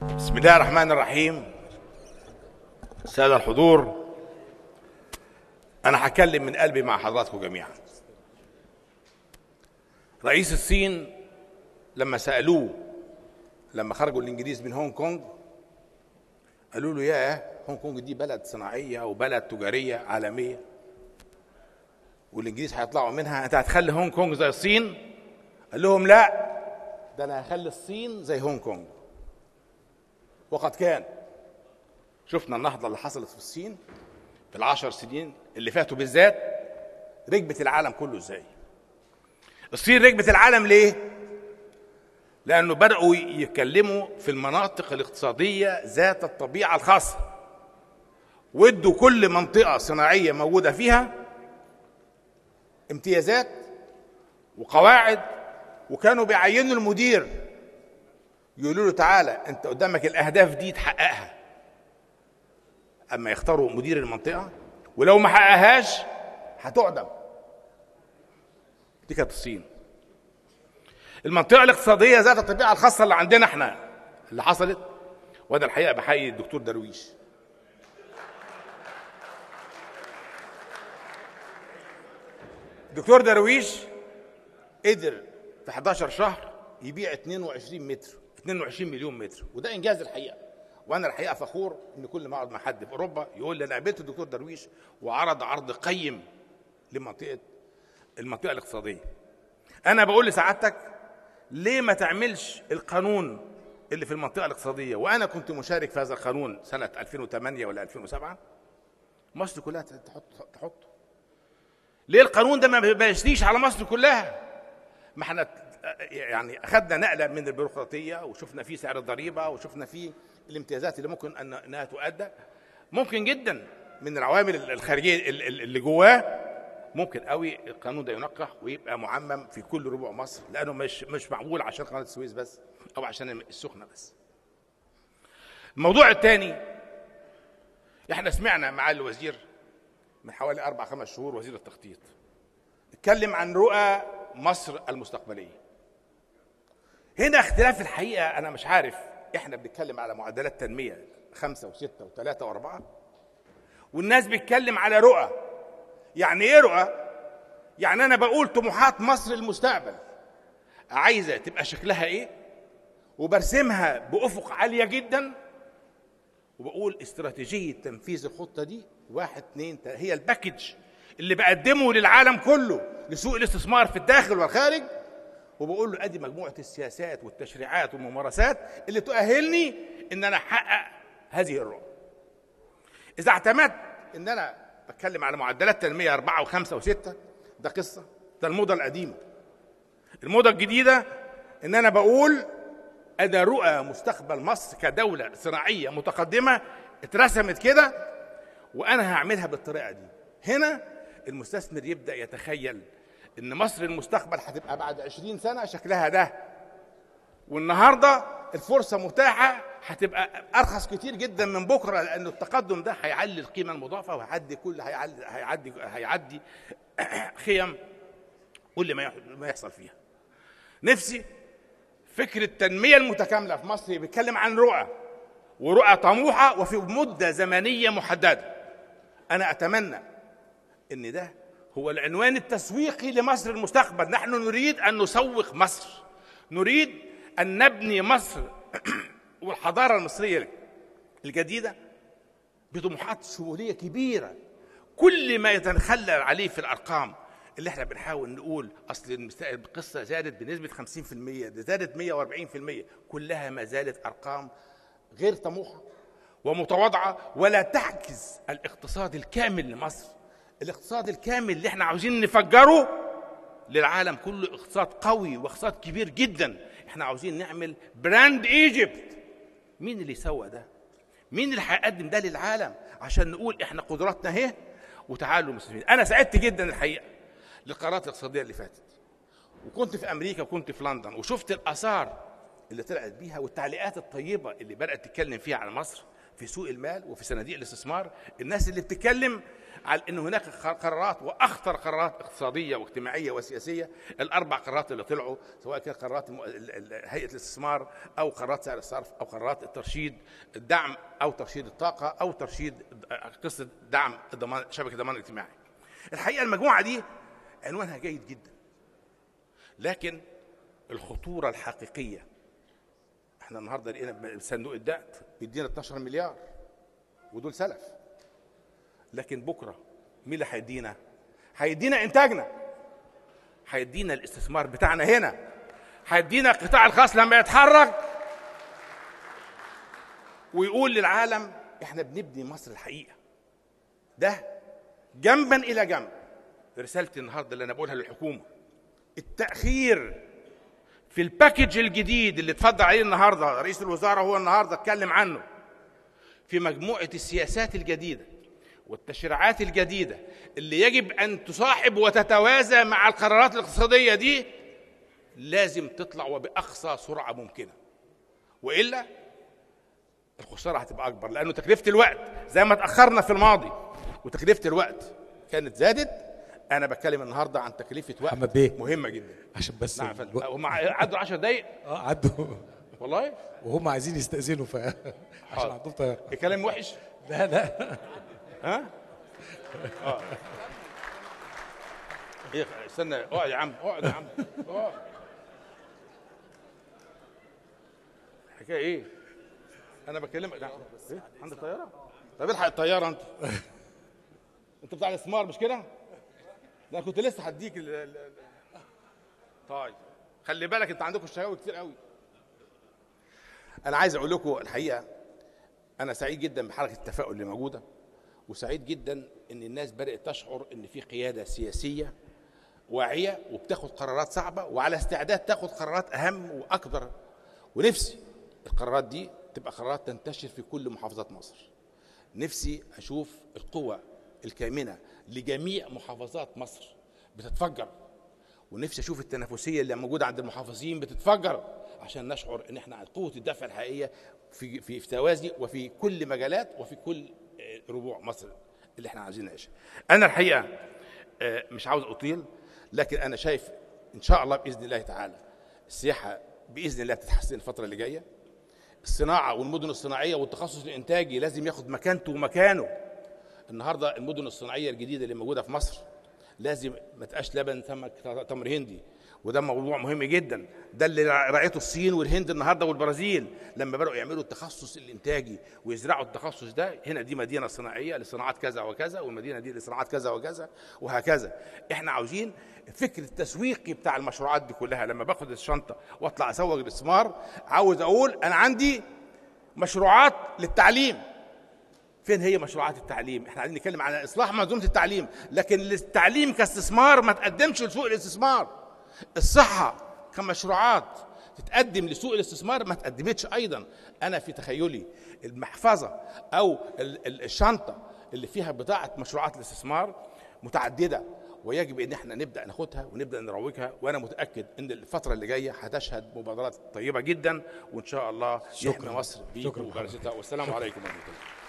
بسم الله الرحمن الرحيم السادة الحضور أنا هتكلم من قلبي مع حضراتكم جميعا رئيس الصين لما سألوه لما خرجوا الإنجليز من هونج كونج قالوا له يا هونج كونج دي بلد صناعية وبلد تجارية عالمية والإنجليز هيطلعوا منها أنت هتخلي هونج كونج زي الصين قال لهم لا ده أنا هخلي الصين زي هونج كونج وقد كان شفنا النهضة اللي حصلت في الصين في العشر سنين اللي فاتوا بالذات ركبت العالم كله ازاي الصين ركبت العالم ليه لانه بداوا يتكلموا في المناطق الاقتصاديه ذات الطبيعه الخاصه وادوا كل منطقه صناعيه موجوده فيها امتيازات وقواعد وكانوا بيعينوا المدير يقولوا له تعالى انت قدامك الاهداف دي تحققها اما يختاروا مدير المنطقه ولو ما حققهاش هتعدم دي كانت الصين المنطقه الاقتصاديه ذات الطبيعه الخاصه اللي عندنا احنا اللي حصلت وانا الحقيقه بحيي الدكتور درويش دكتور درويش قدر في 11 شهر يبيع 22 متر 22 مليون متر وده انجاز الحقيقه وانا الحقيقه فخور ان كل ما اقعد مع حد في اوروبا يقول لي انا قابلت الدكتور درويش وعرض عرض قيم لمنطقه المنطقه الاقتصاديه انا بقول لسعادتك ليه ما تعملش القانون اللي في المنطقه الاقتصاديه وانا كنت مشارك في هذا القانون سنه 2008 ولا 2007 مصر كلها تحط تحطه ليه القانون ده ما بيشتيش على مصر كلها ما احنا يعني اخذنا نقله من البيروقراطيه وشفنا فيه سعر الضريبه وشفنا فيه الامتيازات اللي ممكن أن انها تؤدى ممكن جدا من العوامل الخارجيه اللي جواه ممكن قوي القانون ده ينقح ويبقى معمم في كل ربوع مصر لانه مش مش معمول عشان قناه السويس بس او عشان السخنه بس. الموضوع الثاني احنا سمعنا معالي الوزير من حوالي اربع خمس شهور وزير التخطيط اتكلم عن رؤى مصر المستقبليه. هنا اختلاف الحقيقه انا مش عارف احنا بنتكلم على معدلات تنميه خمسه وسته وثلاثه واربعه والناس بتتكلم على رؤى يعني ايه رؤى؟ يعني انا بقول طموحات مصر المستقبل عايزه تبقى شكلها ايه؟ وبرسمها بافق عاليه جدا وبقول استراتيجيه تنفيذ الخطه دي واحد اثنين تلاته هي الباكج اللي بقدمه للعالم كله لسوق الاستثمار في الداخل والخارج وبقول له ادي مجموعه السياسات والتشريعات والممارسات اللي تؤهلني ان انا احقق هذه الرؤى. اذا اعتمدت ان انا بتكلم على معدلات تنميه أربعة وخمسة وستة ده قصة ده الموضة القديمة الموضة الجديدة إن أنا بقول أدا رؤى مستقبل مصر كدولة صناعية متقدمة اترسمت كده وأنا هعملها بالطريقة دي هنا المستثمر يبدأ يتخيل إن مصر المستقبل هتبقى بعد عشرين سنة شكلها ده والنهارده الفرصه متاحه هتبقى ارخص كتير جدا من بكره لان التقدم ده هيعلي القيمه المضافه وهيعدي كل هيعدي هيعدي هيعدي خيم كل ما ما يحصل فيها. نفسي فكره التنميه المتكامله في مصر بيتكلم عن رؤى ورؤى طموحه وفي مده زمنيه محدده. انا اتمنى ان ده هو العنوان التسويقي لمصر المستقبل، نحن نريد ان نسوق مصر. نريد أن نبني مصر والحضارة المصرية الجديدة بطموحات شمولية كبيرة كل ما يتخلل عليه في الأرقام اللي احنا بنحاول نقول أصل القصة زادت بنسبة 50% ده زادت 140% كلها ما زالت أرقام غير طموحة ومتواضعة ولا تعكس الاقتصاد الكامل لمصر الاقتصاد الكامل اللي احنا عاوزين نفجره للعالم كله اقتصاد قوي واقتصاد كبير جدا احنا عاوزين نعمل براند ايجيبت مين اللي يسوى ده مين اللي هيقدم ده للعالم عشان نقول احنا قدراتنا اهي وتعالوا مسلمين انا سعدت جدا الحقيقه للقرارات الاقتصاديه اللي فاتت وكنت في امريكا وكنت في لندن وشفت الاثار اللي طلعت بيها والتعليقات الطيبه اللي بدات تتكلم فيها على مصر في سوق المال وفي صناديق الاستثمار الناس اللي بتتكلم على ان هناك قرارات واخطر قرارات اقتصاديه واجتماعيه وسياسيه الاربع قرارات اللي طلعوا سواء كانت قرارات هيئه الاستثمار او قرارات سعر الصرف او قرارات الترشيد الدعم او ترشيد الطاقه او ترشيد قصه دعم الضمان شبكه الضمان الاجتماعي الحقيقه المجموعه دي عنوانها جيد جدا لكن الخطوره الحقيقيه احنا النهارده لقينا صندوق الدقت بيدينا 12 مليار ودول سلف لكن بكره مين اللي هيدينا؟ هيدينا انتاجنا هيدينا الاستثمار بتاعنا هنا هيدينا القطاع الخاص لما يتحرك ويقول للعالم احنا بنبني مصر الحقيقه ده جنبا الى جنب رسالتي النهارده اللي انا بقولها للحكومه التاخير في الباكج الجديد اللي اتفضل عليه النهارده رئيس الوزراء هو النهارده اتكلم عنه في مجموعه السياسات الجديده والتشريعات الجديده اللي يجب ان تصاحب وتتوازى مع القرارات الاقتصاديه دي لازم تطلع وباقصى سرعه ممكنه والا الخساره هتبقى اكبر لانه تكلفه الوقت زي ما اتاخرنا في الماضي وتكلفه الوقت كانت زادت انا بتكلم النهارده عن تكلفه وقت محمد بيه. مهمه جدا عشان بس نعم فندم. الوقت- هم عدوا 10 دقايق اه عدوا والله وهم عايزين يستأذنوا ف عشان حاضر. عندهم طيارة الكلام وحش لا لا ها اه ايه استنى اقعد يا عم اقعد يا عم اقعد الحكايه ايه انا بكلمك ده إيه؟ عندك طياره طب الحق الطياره انت انت بتاع الاستثمار مش كده ده أنا كنت لسه هديك ال... ال... ال- طيب خلي بالك انت عندكم الشهاوي كتير قوي انا عايز اقول لكم الحقيقه انا سعيد جدا بحركه التفاؤل اللي موجوده وسعيد جدا ان الناس بدات تشعر ان في قياده سياسيه واعيه وبتاخد قرارات صعبه وعلى استعداد تاخد قرارات اهم واكبر ونفسي القرارات دي تبقى قرارات تنتشر في كل محافظات مصر نفسي اشوف القوى الكامنه لجميع محافظات مصر بتتفجر ونفسي اشوف التنافسيه اللي موجوده عند المحافظين بتتفجر عشان نشعر ان احنا عند قوه الدفع الحقيقيه في في في توازي وفي كل مجالات وفي كل آه، ربوع مصر اللي احنا عايزين نعيشها. انا الحقيقه آه، مش عاوز اطيل لكن انا شايف ان شاء الله باذن الله تعالى السياحه باذن الله تتحسن الفتره اللي جايه. الصناعه والمدن الصناعيه والتخصص الانتاجي لازم ياخد مكانته ومكانه. النهارده المدن الصناعيه الجديده اللي موجوده في مصر لازم ما تبقاش لبن سمك تمر هندي وده موضوع مهم جدا ده اللي رأيته الصين والهند النهارده والبرازيل لما بدأوا يعملوا التخصص الانتاجي ويزرعوا التخصص ده هنا دي مدينه صناعيه لصناعات كذا وكذا والمدينه دي لصناعات كذا وكذا وهكذا احنا عاوزين فكر التسويقي بتاع المشروعات دي كلها لما باخد الشنطه واطلع اسوق الاستثمار عاوز اقول انا عندي مشروعات للتعليم فين هي مشروعات التعليم؟ احنا عايزين نتكلم عن اصلاح منظومه التعليم، لكن التعليم كاستثمار ما تقدمش لسوق الاستثمار. الصحه كمشروعات تتقدم لسوق الاستثمار ما تقدمتش ايضا. انا في تخيلي المحفظه او ال- ال- الشنطه اللي فيها بضاعه مشروعات الاستثمار متعدده ويجب ان احنا نبدا ناخدها ونبدا نروجها وانا متاكد ان الفتره اللي جايه هتشهد مبادرات طيبه جدا وان شاء الله يحمي شكراً. مصر شكراً. بممارستها والسلام عليكم ورحمه الله